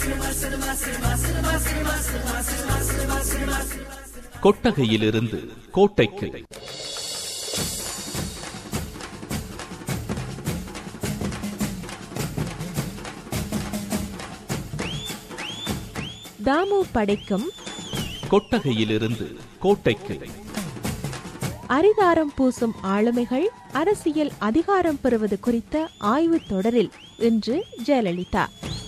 கொட்டகையிலிருந்து கோட்டைக்கு தாமு படைக்கும் கொட்டகையிலிருந்து கோட்டைக்கு அரிதாரம் பூசும் ஆளுமைகள் அரசியல் அதிகாரம் பெறுவது குறித்த ஆய்வுத் தொடரில் இன்று ஜெயலலிதா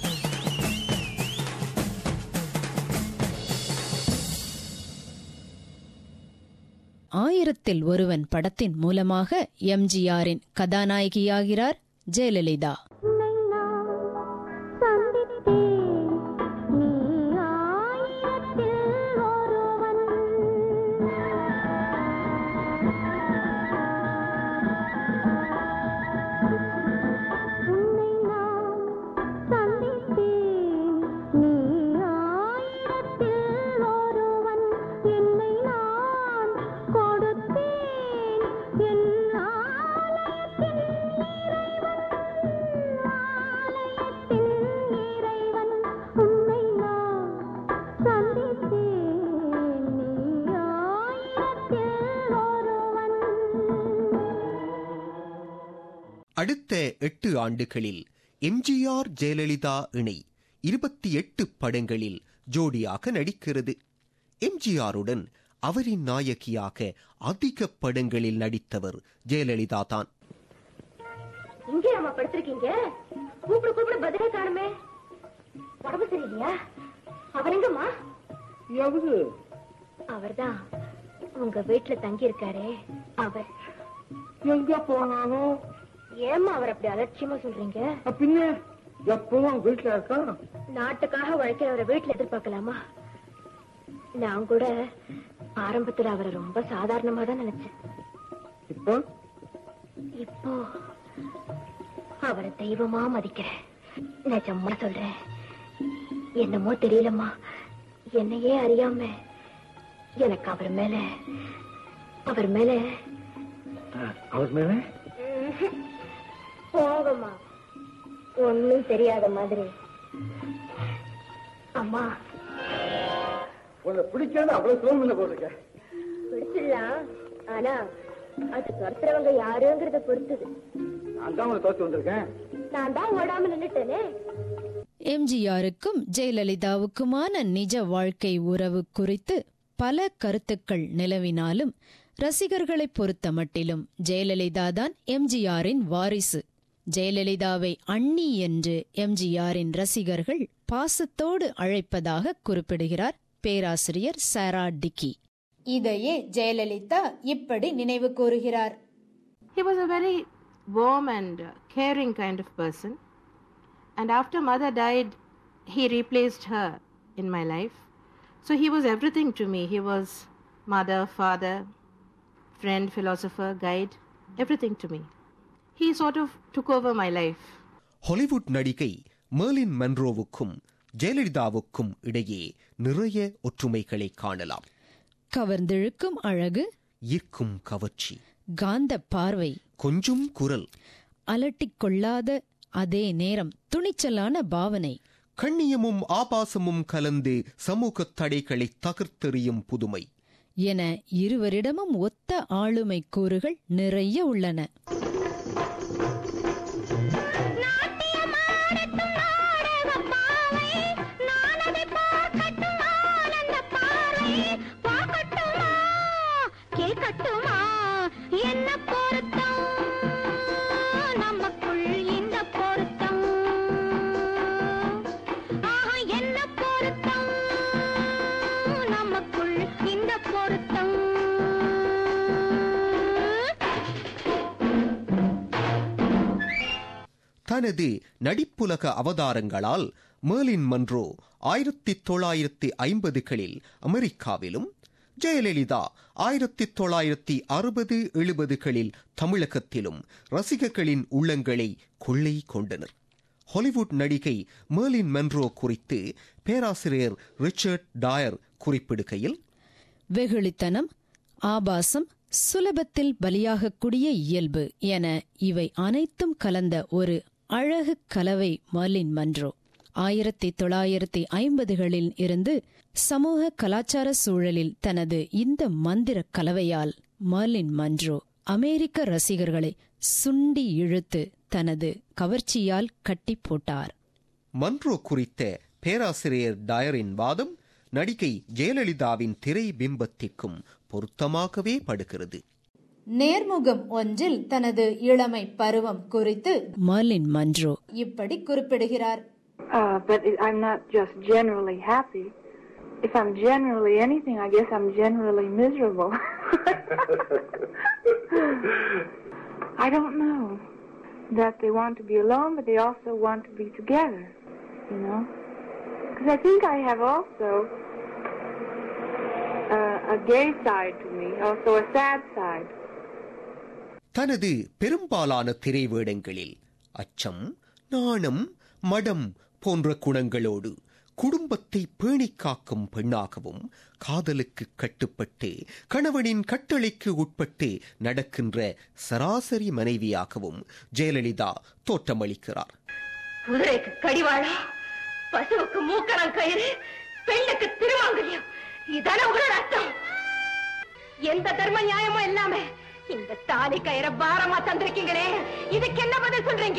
ஆயிரத்தில் ஒருவன் படத்தின் மூலமாக எம்ஜிஆரின் கதாநாயகியாகிறார் ஜெயலலிதா அடுத்த எட்டு ஆண்டுகளில் எம்ஜிஆர் ஜெயலலிதா இணை இருபத்தி எட்டு படங்களில் ஜோடியாக நடிக்கிறது எம்ஜிஆருடன் அவரின் நாயகியாக அதிக படங்களில் நடித்தவர் ஜெயலலிதா தான் இங்கே அம்மா படுத்திருக்கீங்க கூப்பிடு கூப்பிடு பதிலே காணுமே உடம்பு சரியில்லையா அவர் எங்கம்மா எவரு அவர்தான் உங்க வீட்டுல தங்கி இருக்காரே அவர் எங்க போனாலும் ஏம்மா அவர் அப்படி அலட்சியமா சொல்றீங்க பின்ன எப்பவும் வீட்டுல இருக்கான் நாட்டுக்காக உழைக்கிறவரை வீட்டுல எதிர்பார்க்கலாமா நான் கூட ஆரம்பத்துல அவரை ரொம்ப சாதாரணமா தான் நினைச்சேன் இப்போ இப்போ அவரை தெய்வமா மதிக்கிறேன் நிஜமா சொல்றேன் என்னமோ தெரியலம்மா என்னையே அறியாம எனக்கு அவர் மேல அவர் மேல அவர் மேல போங்கம்மா ஒண்ணும் தெரியாத மாதிரி அம்மா உன்னை பிடிக்காத அவ்வளவு சோம்பல போட்டிருக்க பிடிச்சிடலாம் ஆனா அது துரத்துறவங்க யாருங்கிறத பொறுத்தது நான் தான் உன்னை தோத்து வந்திருக்கேன் நான் தான் ஓடாம நின்னுட்டேனே எம்ஜிஆருக்கும் ஜெயலலிதாவுக்குமான நிஜ வாழ்க்கை உறவு குறித்து பல கருத்துக்கள் நிலவினாலும் ரசிகர்களைப் பொறுத்த மட்டிலும் ஜெயலலிதா தான் எம்ஜிஆரின் வாரிசு ஜெயலலிதாவை அண்ணி என்று எம்ஜிஆரின் ரசிகர்கள் பாசத்தோடு அழைப்பதாக குறிப்பிடுகிறார் பேராசிரியர் சாரா டிக்கி இதையே ஜெயலலிதா இப்படி நினைவு கூறுகிறார் He was a very warm and uh, caring kind of person. And after mother died, he replaced her in my life. So he was everything to me. He was mother, father, friend, philosopher, guide, everything to me. He sort of took over my life. Hollywood நடிகை Marilyn மன்ரோவுக்கும் ஜெயலலிதாவுக்கும் இடையே நிறைய ஒற்றுமைகளை காணலாம் கவர்ந்திழுக்கும் அழகு ஈர்க்கும் கவர்ச்சி காந்த பார்வை கொஞ்சம் குரல் அலட்டிக் கொள்ளாத அதே நேரம் துணிச்சலான பாவனை கண்ணியமும் ஆபாசமும் கலந்து சமூக தடைகளை தகர்த்தெறியும் புதுமை என இருவரிடமும் ஒத்த ஆளுமை கூறுகள் நிறைய உள்ளன கேட்கட்டுமா என்ன பொருத்தம் நமக்குள் இந்த பொருத்தம் ஆஹா என்ன பொருத்தம் நமக்குள் இந்த பொருத்தம் தனது நடிப்புலக அவதாரங்களால் மேர்லின் மன்றோ ஆயிரத்தி தொள்ளாயிரத்தி ஐம்பதுகளில் அமெரிக்காவிலும் ஜெயலலிதா ஆயிரத்தி தொள்ளாயிரத்தி அறுபது எழுபதுகளில் தமிழகத்திலும் ரசிகர்களின் உள்ளங்களை கொள்ளை கொண்டனர் ஹாலிவுட் நடிகை மேர்லின் மென்ரோ குறித்து பேராசிரியர் ரிச்சர்ட் டாயர் குறிப்பிடுகையில் வெகுளித்தனம் ஆபாசம் சுலபத்தில் பலியாகக்கூடிய இயல்பு என இவை அனைத்தும் கலந்த ஒரு அழகு கலவை மர்லின் மன்றோ ஆயிரத்தி தொள்ளாயிரத்தி ஐம்பதுகளில் இருந்து சமூக கலாச்சார சூழலில் தனது இந்த மந்திர கலவையால் மர்லின் மன்றோ அமெரிக்க ரசிகர்களை சுண்டி இழுத்து தனது கவர்ச்சியால் கட்டி போட்டார் மன்றோ குறித்த பேராசிரியர் டயரின் வாதம் நடிகை ஜெயலலிதாவின் திரை பிம்பத்திற்கும் பொருத்தமாகவே படுகிறது நேர்முகம் ஒன்றில் தனது இளமை பருவம் குறித்து மர்லின் மன்றோ இப்படி குறிப்பிடுகிறார் Uh, but it, I'm not just generally happy. If I'm generally anything, I guess I'm generally miserable. I don't know. That they want to be alone, but they also want to be together, you know? Because I think I have also uh, a gay side to me, also a sad side. தனது பெரும்பாலான திரைவேடங்களில் அச்சம் நாணம் மடம் போன்ற குணங்களோடு குடும்பத்தை பேணிக் காக்கும் பெண்ணாகவும் காதலுக்கு கட்டுப்பட்டு கணவனின் கட்டளைக்கு உட்பட்டு நடக்கின்ற சராசரி மனைவியாகவும் ஜெயலலிதா தோற்றமளிக்கிறார் குதிரைக்கு கடிவாளம் பசுவுக்கு மூக்கணம் கயிறு பெண்ணுக்கு திருமாங்கல்யம் இதான உங்களோட அர்த்தம் எந்த தர்ம நியாயமும் இல்லாம இந்த தாலி கயிற பாரமா தந்திருக்கீங்களே இதுக்கு என்ன பதில் சொல்றீங்க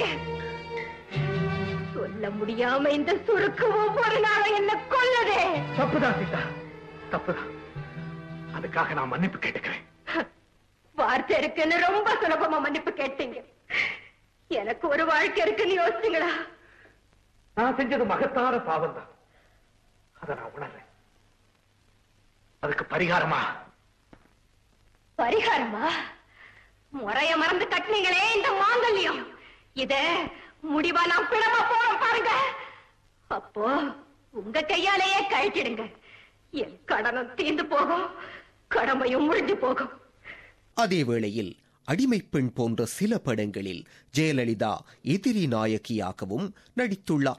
சொல்ல முடியாம இந்த சுருக்கு ஒவ்வொரு நாளும் என்ன கொல்லதே தப்புதான் சீதா தப்புதான் அதுக்காக நான் மன்னிப்பு கேட்டுக்கிறேன் வார்த்தை இருக்குன்னு ரொம்ப சுலபமா மன்னிப்பு கேட்டீங்க எனக்கு ஒரு வாழ்க்கை இருக்குன்னு யோசிச்சீங்களா நான் செஞ்சது மகத்தான பாவம் தான் அதை நான் உணர்றேன் அதுக்கு பரிகாரமா பரிகாரமா முறைய மறந்து கட்டினீங்களே இந்த மாங்கல்யம் இத முடிவா நான் பிணமா போறோம் பாருங்க அப்போ உங்க கையாலேயே கழட்டிடுங்க என் கடனும் தீர்ந்து போகும் கடமையும் முடிஞ்சு போகும் அதே வேளையில் அடிமைப் பெண் போன்ற சில படங்களில் ஜெயலலிதா எதிரி நாயகியாகவும் நடித்துள்ளார்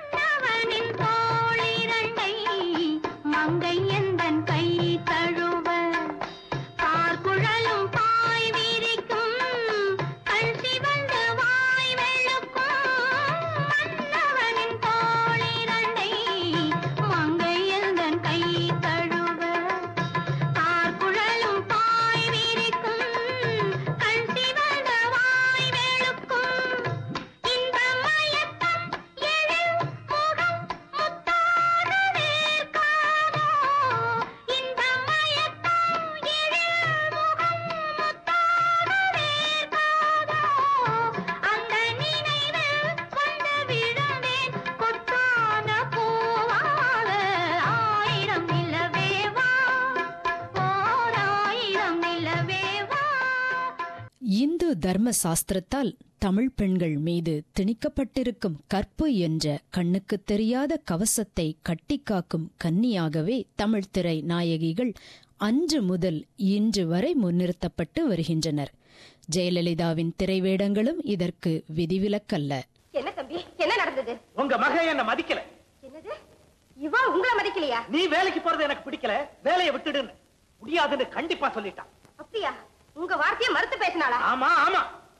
மங்கை எந்தன் கை தழுவ பார்க்குழலும் பாய் விரிக்கும் கண் சிவந்த வாய் வெளுக்கும் மன்னவனின் தோளிரண்டை மங்கை எந்தன் கை தழுவ பார்க்குழலும் பாய் விரிக்கும் கண் சிவந்த வாய் வெளுக்கும் இந்த மயக்கம் எழில் முகம் முத்தானவே காணோ இந்த மயக்கம் எழில் முகம் முத்தானவே காணோ அந்த நினைவில் கொண்டு விழுந்தேன் கொத்தான பூவாக ஆயிரம் நிலவே வா ஓர் ஆயிரம் நிலவே வா இந்து தர்ம சாஸ்திரத்தால் தமிழ் பெண்கள் மீது திணிக்கப்பட்டிருக்கும் கற்பு என்ற கண்ணுக்குத் தெரியாத கவசத்தை கட்டிக்காக்கும் கன்னியாகவே தமிழ் திரை நாயகிகள் அன்று முதல் இன்று வரை முன்னிறுத்தப்பட்டு வருகின்றனர் ஜெயலலிதாவின் திரைவேடங்களும் இதற்கு விதிவிலக்கல்ல என்ன தம்பி என்ன நடந்தது உங்க மகன் என்ன மதிக்கல என்னது இவா உங்களை மதிக்கலையா நீ வேலைக்கு போறது எனக்கு பிடிக்கல வேலையை விட்டுடுன்னு முடியாதுன்னு கண்டிப்பா சொல்லிட்டான் அப்படியா உங்க வார்த்தையை மறுத்து பேசினாளா ஆமா ஆமா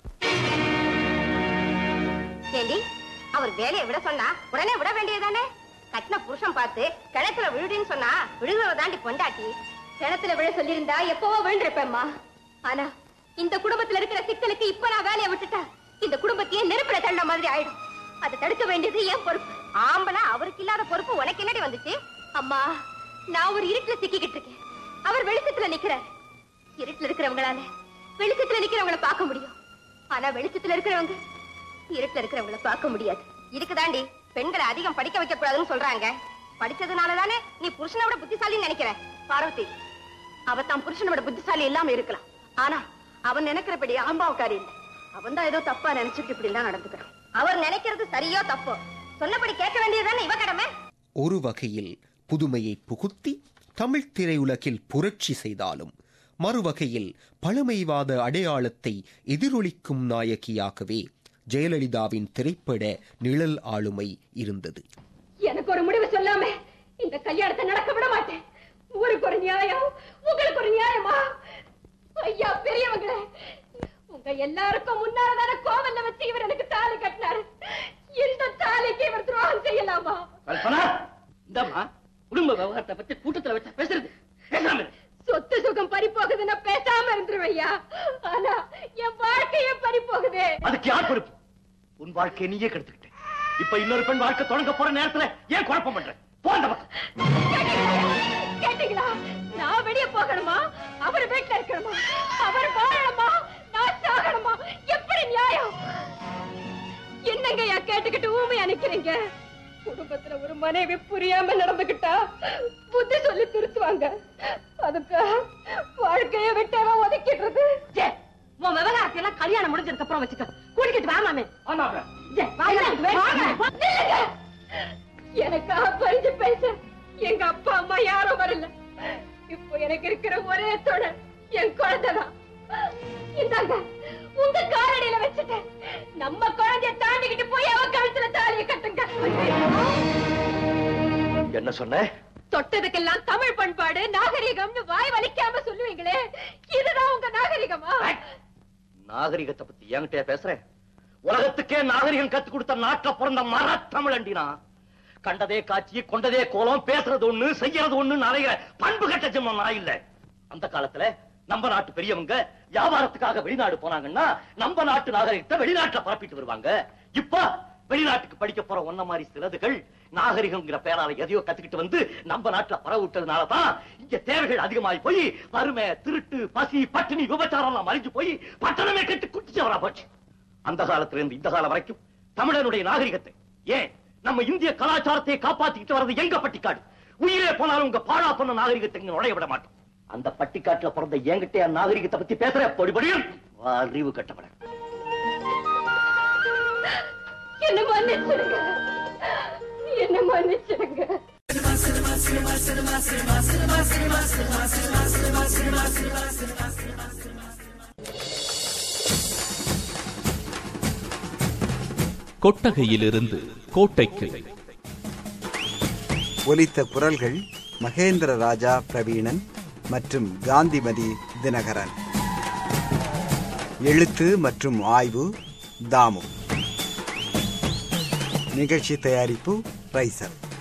ஏண்டி அவர் வேலையை விட சொன்னா உடனே விட வேண்டியதானே கட்டின புருஷன் பார்த்து கிணத்துல விழுடின்னு சொன்னா விழுகிறவ தாண்டி பொண்டாட்டி கிணத்துல விழ சொல்லியிருந்தா எப்பவோ விழுந்திருப்பேம்மா ஆனா இந்த குடும்பத்துல இருக்கிற சிக்கலுக்கு இப்ப நான் வேலையை விட்டுட்டேன் இந்த குடும்பத்தையே நெருப்புல தள்ள மாதிரி ஆயிடும் அதை தடுக்க வேண்டியது என் பொறுப்பு ஆம்பளை அவருக்கு இல்லாத பொறுப்பு உனக்கு என்னடி வந்துச்சு அம்மா நான் ஒரு இருட்டுல சிக்கிக்கிட்டு இருக்கேன் அவர் வெளிச்சத்துல நிக்கிறார் இருட்டுல இருக்கிறவங்களால வெளிச்சத்துல நிக்கிறவங்கள பார்க்க முடியும் ஆனா வெளிச்சத்துல இருக்கிறவங்க இருட்டுல இருக்கிறவங்கள பார்க்க முடியாது இதுக்குதாண்டி பெண்களை அதிகம் படிக்க வைக்க கூடாதுன்னு சொல்றாங்க படிச்சதுனாலதானே நீ புருஷனை விட புத்திசாலின்னு நினைக்கிற பார்வதி அவ தான் புருஷனை விட புத்திசாலி இல்லாம இருக்கலாம் ஆனா அவன் நினைக்கிறபடி ஆம்பாவுக்காரி இல்ல அவன் தான் ஏதோ தப்பா நினைச்சிட்டு இப்படி எல்லாம் நடந்துக்கிறான் அவர் நினைக்கிறது சரியோ தப்போ சொன்னபடி கேட்க வேண்டியதுதானே இவ கடமை ஒரு வகையில் புதுமையை புகுத்தி தமிழ் திரையுலகில் புரட்சி செய்தாலும் மறுவகையில் பழமைவாத அடையாளத்தை எதிரொலிக்கும் நாயகியாகவே ஜெயலலிதாவின் திரைப்பட நிழல் ஆளுமை இருந்தது எனக்கு ஒரு முடிவு சொல்லாம இந்த கல்யாணத்தை நடக்க விட மாட்டேன் ஊருக்கு ஒரு நியாயம் உங்களுக்கு ஒரு நியாயமா ஐயா பெரியவங்களே உங்க எல்லாருக்கும் முன்னாலதான கோவல்ல வச்சு இவர் எனக்கு தாலி கட்டினாரு இந்த தாலிக்கு இவர் துரோகம் செய்யலாமா கல்பனா இந்தம்மா குடும்ப விவகாரத்தை பத்தி கூட்டத்துல வச்சா பேசுறது பேசாம இரு. சொத்து சுகம் பறி போகுதுன்னா பேசாம இருந்துருவையா ஆனா என் வாழ்க்கையே பறி போகுதே அதுக்கு யார் பொறுப்பு உன் வாழ்க்கையை நீயே கெடுத்துக்கிட்ட இப்ப இன்னொரு பெண் வாழ்க்கை தொடங்க போற நேரத்துல ஏன் குழப்பம் பண்ற போந்த பக்கம் கேட்டீங்களா நான் வெளிய போகணுமா அவர் வீட்டுல இருக்கணுமா அவர் வாழணுமா நான் சாகணுமா எப்படி நியாயம் என்னங்கய்யா கேட்டுக்கிட்டு ஊமையா நிக்கிறீங்க குடும்பத்துல ஒரு மனைவி புரியாம நடந்துகிட்டா புத்தி சொல்லி திருத்துவாங்க அதுக்கு வாழ்க்கைய விட்டவன் ஒதுக்கிடுறது உன் விவகாரத்தை எல்லாம் கல்யாணம் முடிஞ்சதுக்கு அப்புறம் வச்சுக்க கூட்டிக்கிட்டு வாமாமே எனக்காக பறிஞ்சு பேச எங்க அப்பா அம்மா யாரும் வரல இப்போ எனக்கு இருக்கிற ஒரே தொடர் என் குழந்தைதான் இந்தாங்க உங்க காலடியில வச்சுட்டேன் நம்ம குழந்தைய தாண்டிக்கிட்டு போய் அவ கழுத்துல தாலியை கட்டுங்க என்ன சொன்ன தொட்டதுக்கெல்லாம் தமிழ் பண்பாடு நாகரிகம்னு வாய் வலிக்காம சொல்லுவீங்களே இதுதான் உங்க நாகரிகமா நாகரிகத்தை பத்தி என்கிட்ட பேசுறேன் உலகத்துக்கே நாகரிகம் கத்து கொடுத்த நாட்டுல பிறந்த மர தமிழண்டினா கண்டதே காட்சி கொண்டதே கோலம் பேசுறது ஒண்ணு செய்யறது ஒண்ணு அலைகிற பண்பு கட்ட ஜென்மம் நான் இல்ல அந்த காலத்துல நம்ம நாட்டு பெரியவங்க வியாபாரத்துக்காக வெளிநாடு போனாங்கன்னா நம்ம நாட்டு நாகரிகத்தை வெளிநாட்டுல பரப்பிட்டு வருவாங்க இப்ப வெளிநாட்டுக்கு படிக்க போற ஒன்ன மாதிரி சிலதுகள் நாகரிகம்ங்கிற பேரால எதையோ கத்துக்கிட்டு வந்து நம்ம நாட்டுல பரவ விட்டதுனாலதான் இங்க தேவைகள் அதிகமாகி போய் வறுமை திருட்டு பசி பட்டினி விபச்சாரம் எல்லாம் மறைஞ்சு போய் பட்டணமே கெட்டு குட்டிச்சவரா போச்சு அந்த காலத்துல இருந்து இந்த காலம் வரைக்கும் தமிழனுடைய நாகரிகத்தை ஏன் நம்ம இந்திய கலாச்சாரத்தை காப்பாத்திக்கிட்டு வர்றது எங்க பட்டிக்காடு உயிரே போனாலும் உங்க பாழா பண்ண நாகரிகத்தை இங்க நுழைய விட மாட்டோம் அந்த பட்டிக்காட்டுல பிறந்த என்கிட்ட நாகரிகத்தை பத்தி பேசுற பொடிபடியும் அறிவு கட்டப்பட என்ன மன்னிச்சிடுங்க என்ன மன்னிச்சிடுங்க கொட்டகையிலிருந்து கோட்டைக்கு ஒலித்த குரல்கள் மகேந்திர ராஜா பிரவீணன் மற்றும் காந்திமதி தினகரன் எழுத்து மற்றும் ஆய்வு தாமு நிகழ்ச்சி தயாரிப்பு ரைசல்